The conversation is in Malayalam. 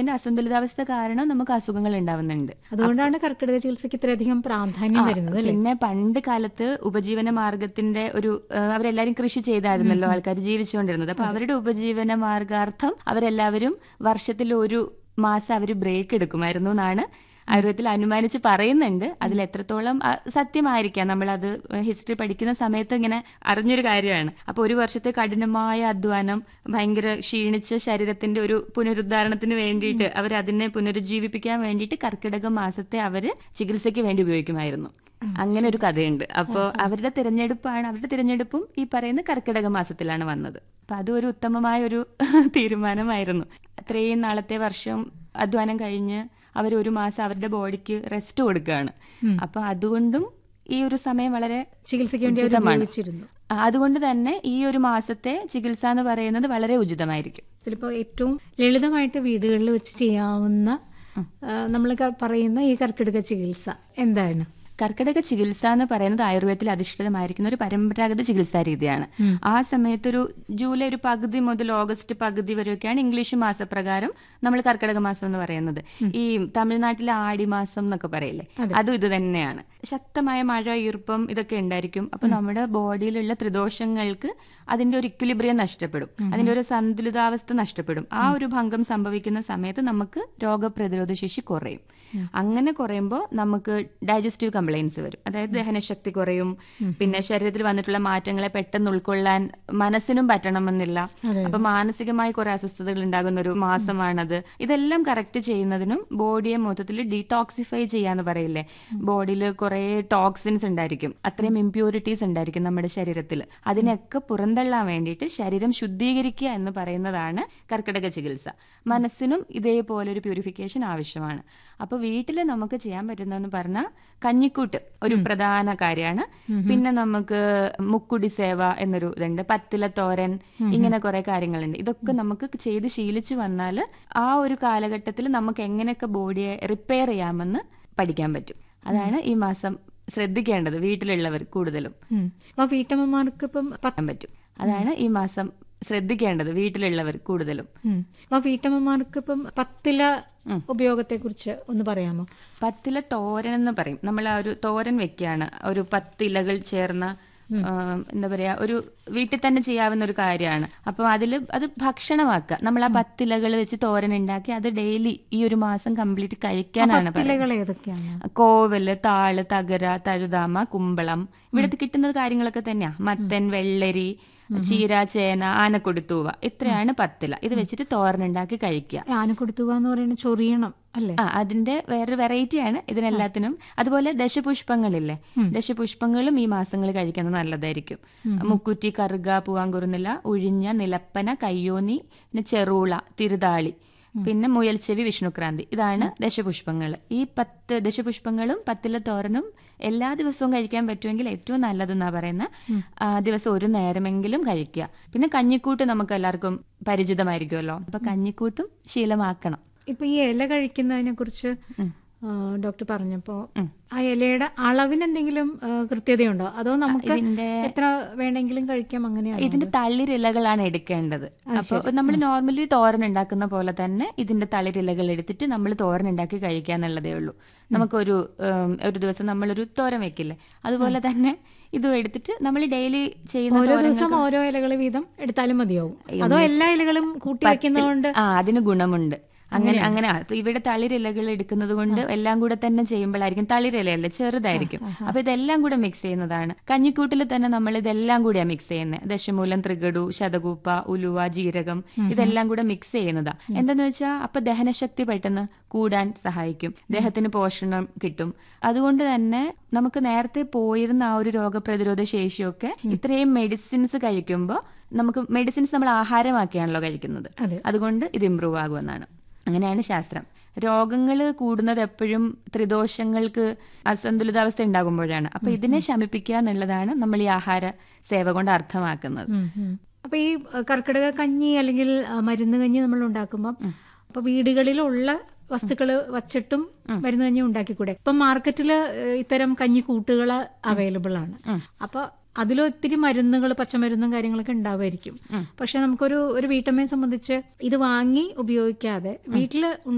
ശരീരത്തിന്റെ അസന്തുലിതാവസ്ഥ കാരണം നമുക്ക് അസുഖങ്ങൾ ഉണ്ടാവുന്നുണ്ട് അതുകൊണ്ടാണ് കർക്കിടക ചികിത്സയ്ക്ക് ഇത്രയധികം പ്രാധാന്യം വരുന്നത് അല്ലേ പിന്നെ പണ്ട് കാലത്ത് ഉപജീവന മാർഗത്തിന്റെ ഒരു ആ, അവരെല്ലാരും കൃഷി ചെയ്തായിരുന്നല്ലോ ആൾക്കാർ ജീവിച്ചുകൊണ്ടിരുന്നത് അപ്പൊ അവരുടെ ഉപജീവന മാർഗാർത്ഥം അവരെല്ലാവരും വർഷത്തിൽ ഒരു മാസം അവർ ബ്രേക്ക് എടുക്കുമായിരുന്നു എന്നാണ് ആയുർവേദത്തിൽ അനുമാനിച്ച് പറയുന്നുണ്ട് അതിൽ എത്രത്തോളം ആ, സത്യമായിരിക്കാം നമ്മൾ അത് ഹിസ്റ്ററി പഠിക്കുന്ന സമയത്ത് ഇങ്ങനെ അറിഞ്ഞൊരു കാര്യമാണ് അപ്പൊ ഒരു വർഷത്തെ കഠിനമായ അധ്വാനം ഭയങ്കര ക്ഷീണിച്ച ശരീരത്തിന്റെ ഒരു പുനരുദ്ധാരണത്തിന് വേണ്ടിയിട്ട് അവർ അതിനെ പുനരുജ്ജീവിപ്പിക്കാൻ വേണ്ടിയിട്ട് കർക്കിടക മാസത്തെ അവര് ചികിത്സയ്ക്ക് വേണ്ടി ഉപയോഗിക്കുമായിരുന്നു അങ്ങനെ ഒരു കഥയുണ്ട് അപ്പോൾ അവരുടെ തിരഞ്ഞെടുപ്പാണ് അവരുടെ തിരഞ്ഞെടുപ്പും ഈ പറയുന്ന കർക്കിടക മാസത്തിലാണ് വന്നത് അപ്പൊ അതും ഒരു ഉത്തമമായ ഒരു തീരുമാനമായിരുന്നു അത്രയും നാളത്തെ വർഷം അധ്വാനം കഴിഞ്ഞ് അവർ ഒരു മാസം അവരുടെ ബോഡിക്ക് റെസ്റ്റ് കൊടുക്കുകയാണ് അപ്പൊ അതുകൊണ്ടും ഈ ഒരു സമയം വളരെ ചികിത്സയ്ക്ക് വേണ്ടി അവർ ഉചിതമാണ്. ഉപയോഗിച്ചിരുന്നു ആ, അതുകൊണ്ട് തന്നെ ഈ ഒരു മാസത്തെ ചികിത്സ എന്ന് പറയുന്നത് വളരെ ഉചിതമായിരിക്കും ഇതിലിപ്പോ ഏറ്റവും ലളിതമായിട്ട് വീടുകളിൽ വെച്ച് ചെയ്യാവുന്ന നമ്മൾ പറയുന്ന ഈ കർക്കിടക ചികിത്സ എന്താണ് കർക്കിടക ചികിത്സ എന്ന് പറയുന്നത് ആയുർവേദത്തിൽ അധിഷ്ഠിതമായിരിക്കുന്ന ഒരു പരമ്പരാഗത ചികിത്സാ രീതിയാണ് ആ സമയത്ത് ഒരു ജൂലൈ ഒരു പകുതി മുതൽ ഓഗസ്റ്റ് പകുതി വരെയൊക്കെയാണ് ഇംഗ്ലീഷ് മാസപ്രകാരം നമ്മൾ കർക്കിടക മാസം എന്ന് പറയുന്നത് ഈ തമിഴ്നാട്ടിലെ ആടി മാസം എന്നൊക്കെ പറയില്ലേ അതും ഇത് തന്നെയാണ് ശക്തമായ മഴ ഈർപ്പം ഇതൊക്കെ ഉണ്ടായിരിക്കും അപ്പൊ നമ്മുടെ ബോഡിയിലുള്ള ത്രിദോഷങ്ങൾക്ക് അതിന്റെ ഒരു ഇക്വിലിബ്രിയം നഷ്ടപ്പെടും അതിന്റെ ഒരു സന്തുലിതാവസ്ഥ നഷ്ടപ്പെടും ആ ഒരു ഭംഗം സംഭവിക്കുന്ന സമയത്ത് നമുക്ക് രോഗപ്രതിരോധ ശേഷി കുറയും അങ്ങനെ കുറയുമ്പോൾ നമുക്ക് ഡൈജസ്റ്റീവ് കംപ്ലൈൻസ് വരും അതായത് ദഹനശക്തി കുറയും പിന്നെ ശരീരത്തിൽ വന്നിട്ടുള്ള മാറ്റങ്ങളെ പെട്ടെന്ന് ഉൾക്കൊള്ളാൻ മനസ്സിനും പറ്റണമെന്നില്ല അപ്പൊ മാനസികമായി കുറെ അസ്വസ്ഥതകൾ ഉണ്ടാകുന്ന ഒരു മാസമാണത് ഇതെല്ലാം കറക്റ്റ് ചെയ്യുന്നതിനും ബോഡിയെ മൊത്തത്തിൽ ഡീടോക്സിഫൈ ചെയ്യാന്ന് പറയില്ലേ ബോഡിയിൽ കുറെ ടോക്സിൻസ് ഉണ്ടായിരിക്കും അത്രയും ഇമ്പ്യൂരിറ്റീസ് ഉണ്ടായിരിക്കും നമ്മുടെ ശരീരത്തിൽ അതിനൊക്കെ പുറന്തള്ളാൻ വേണ്ടിയിട്ട് ശരീരം ശുദ്ധീകരിക്കുക എന്ന് പറയുന്നതാണ് കർക്കിടക ചികിത്സ മനസ്സിനും ഇതേപോലെ ഒരു പ്യൂരിഫിക്കേഷൻ ആവശ്യമാണ് അപ്പൊ വീട്ടിൽ നമുക്ക് ചെയ്യാൻ പറ്റുന്നതെന്ന് പറഞ്ഞാൽ കഞ്ഞിക്കൂട്ട് ഒരു പ്രധാന കാര്യമാണ് പിന്നെ നമുക്ക് മുക്കുടി സേവ എന്നൊരു ഇതുണ്ട് പത്തില തോരൻ ഇങ്ങനെ കുറെ കാര്യങ്ങളുണ്ട് ഇതൊക്കെ നമുക്ക് ചെയ്ത് ശീലിച്ചു വന്നാൽ ആ ഒരു കാലഘട്ടത്തിൽ നമുക്ക് എങ്ങനെയൊക്കെ ബോഡിയെ റിപ്പയർ ചെയ്യാമെന്ന് പഠിക്കാൻ പറ്റും അതാണ് ഈ മാസം ശ്രദ്ധിക്കേണ്ടത് വീട്ടിലുള്ളവർ കൂടുതലും ഉം. അപ്പൊ വീട്ടമ്മമാർക്ക് ഇപ്പം പത്ത് ചെയ്യാൻ പറ്റും അതാണ് ഈ മാസം ശ്രദ്ധിക്കേണ്ടത് വീട്ടിലുള്ളവർ കൂടുതലും ഉം. അപ്പൊ വീട്ടമ്മമാർക്ക് ഇപ്പം പത്തില ഉപയോഗത്തെ കുറിച്ച് ഒന്ന് പറയാമോ പത്തില തോരൻ എന്ന് പറയും നമ്മൾ ആ ഒരു തോരൻ വെക്കുകയാണ് ഒരു പത്തിലകൾ ചേർന്ന ആ, എന്താ പറയാ ഒരു വീട്ടിൽ തന്നെ ചെയ്യാവുന്ന ഒരു കാര്യമാണ് അപ്പൊ അതിൽ അത് ഭക്ഷണമാക്കുക നമ്മൾ ആ പത്തിലകൾ വെച്ച് തോരൻ ഉണ്ടാക്കി അത് ഡെയിലി ഈ ഒരു മാസം കംപ്ലീറ്റ് കഴിക്കാനാണ് പറയുന്നത് ഇലകൾ ഏതൊക്കെയാണ് കോവല് താള് തകര തഴുതാമ കുമ്പളം ഇവിടുത്തെ കിട്ടുന്ന കാര്യങ്ങളൊക്കെ തന്നെയാ മത്തൻ വെള്ളരി ചീര ചേന ആനക്കൊടുത്തൂവ ഇത്രയാണ് പത്തില ഇത് വെച്ചിട്ട് തോരനുണ്ടാക്കി കഴിക്കുക ആനക്കൊടുത്തുക എന്ന് പറയുന്നത് ചൊറിയണം അല്ലേ ആ അതിന്റെ വേറൊരു വെറൈറ്റിയാണ് ഇതിനെല്ലാത്തിനും അതുപോലെ ദശപുഷ്പങ്ങളില്ലേ ദശപുഷ്പങ്ങളും ഈ മാസങ്ങളിൽ കഴിക്കുന്നത് നല്ലതായിരിക്കും മുക്കുറ്റി കറുക പൂവാങ്കുറുന്നില ഉഴിഞ്ഞ നിലപ്പന കയ്യോന്നി പിന്നെ ചെറുള തിരുതാളി പിന്നെ മുയൽച്ചെവി വിഷ്ണുക്രാന്തി ഇതാണ് ദശപുഷ്പങ്ങൾ ഈ പത്ത് ദശപുഷ്പങ്ങളും പത്തില തോരനും എല്ലാ ദിവസവും കഴിക്കാൻ പറ്റുമെങ്കിൽ ഏറ്റവും നല്ലതെന്നാ പറയുന്ന ആ, ദിവസം ഒരു നേരമെങ്കിലും കഴിക്കുക പിന്നെ കഞ്ഞിക്കൂട്ട് നമുക്ക് എല്ലാവർക്കും പരിചിതമായിരിക്കുമല്ലോ അപ്പൊ കഞ്ഞിക്കൂട്ടും ശീലമാക്കണം ഇപ്പൊ ഈ ഇല കഴിക്കുന്നതിനെ കുറിച്ച് ഡോക്ടർ പറഞ്ഞപ്പോ ആ ഇലയുടെ അളവിന് എന്തെങ്കിലും ആ, കൃത്യതയുണ്ടോ അതോ നമുക്ക് ഇതിന്റെ എത്ര വേണമെങ്കിലും കഴിക്കാം അങ്ങനെയാണ് ഇതിന്റെ തളിരിലകളാണ് എടുക്കേണ്ടത് അപ്പോൾ നമ്മൾ നോർമലി തോരൻ ഉണ്ടാക്കുന്ന പോലെ തന്നെ ഇതിന്റെ തളിരിലകൾ എടുത്തിട്ട് നമ്മൾ തോരൻ ഉണ്ടാക്കി കഴിക്കുക എന്നുള്ളതേ ഉള്ളൂ നമുക്കൊരു ഉം, ഒരു ദിവസം നമ്മളൊരു തോരൻ വെക്കില്ലേ അതുപോലെ തന്നെ ഇതും എടുത്തിട്ട് നമ്മൾ ഡെയിലി ചെയ്യുന്ന ഓരോ തോരൻ ദിവസം ഓരോ ഇലകൾ വീതം എടുത്താലും മതിയാവും അതോ എല്ലാ ഇലകളും കൂട്ടി വെക്കുന്നതുകൊണ്ട് ആ അതിന് ഗുണമുണ്ട് അങ്ങനെ അങ്ങനെ ആ, ഇപ്പൊ ഇവിടെ തളിരിലകൾ എടുക്കുന്നത് കൊണ്ട് എല്ലാം കൂടെ തന്നെ ചെയ്യുമ്പോഴായിരിക്കും തളിരിലയല്ല ചെറുതായിരിക്കും അപ്പൊ ഇതെല്ലാം കൂടെ മിക്സ് ചെയ്യുന്നതാണ് കഞ്ഞിക്കൂട്ടിൽ തന്നെ നമ്മൾ ഇതെല്ലാം കൂടിയാ മിക്സ് ചെയ്യുന്നത് ദശമൂലം ത്രികടു ശതകൂപ്പ ഉലുവ ജീരകം ഇതെല്ലാം കൂടെ മിക്സ് ചെയ്യുന്നതാ എന്താന്ന് വെച്ചാൽ അപ്പൊ ദഹനശക്തി പെട്ടെന്ന് കൂടാൻ സഹായിക്കും ദേഹത്തിന് പോഷണം കിട്ടും അതുകൊണ്ട് തന്നെ നമുക്ക് നേരത്തെ പോയിരുന്ന ആ ഒരു രോഗപ്രതിരോധ ശേഷിയൊക്കെ ഇത്രയും മെഡിസിൻസ് കഴിക്കുമ്പോൾ നമുക്ക് മെഡിസിൻസ് നമ്മൾ ആഹാരമാക്കിയാണല്ലോ കഴിക്കുന്നത് അതെ. അതുകൊണ്ട് ഇത് ഇമ്പ്രൂവ് ആകുമെന്നാണ് അങ്ങനെയാണ് ശാസ്ത്രം രോഗങ്ങൾ കൂടുന്നത് എപ്പോഴും ത്രിദോഷങ്ങൾക്ക് അസന്തുലിതാവസ്ഥ ഉണ്ടാകുമ്പോഴാണ് അപ്പൊ ഇതിനെ ശമിപ്പിക്കുക എന്നുള്ളതാണ് നമ്മൾ ഈ ആഹാര സേവ കൊണ്ട് അർത്ഥമാക്കുന്നത് ഉം, ഉം. അപ്പൊ ഈ അഹ്, കർക്കിടക കഞ്ഞി അല്ലെങ്കിൽ അഹ്, മരുന്ന് കഞ്ഞി നമ്മൾ ഉണ്ടാക്കുമ്പോൾ അപ്പൊ വീടുകളിലുള്ള വസ്തുക്കൾ വച്ചിട്ടും മരുന്ന് കഞ്ഞി ഉണ്ടാക്കിക്കൂടെ ഇപ്പൊ മാർക്കറ്റിൽ ഇത്തരം കഞ്ഞി കൂട്ടുകൾ അവൈലബിൾ ആണ് അപ്പൊ അതിലൊത്തിരി മരുന്നുകൾ പച്ചമരുന്നും കാര്യങ്ങളൊക്കെ ഉണ്ടാവുമായിരിക്കും പക്ഷെ നമുക്കൊരു ഒരു വീട്ടമ്മയെ സംബന്ധിച്ച് ഇത് വാങ്ങി ഉപയോഗിക്കാതെ വീട്ടിൽ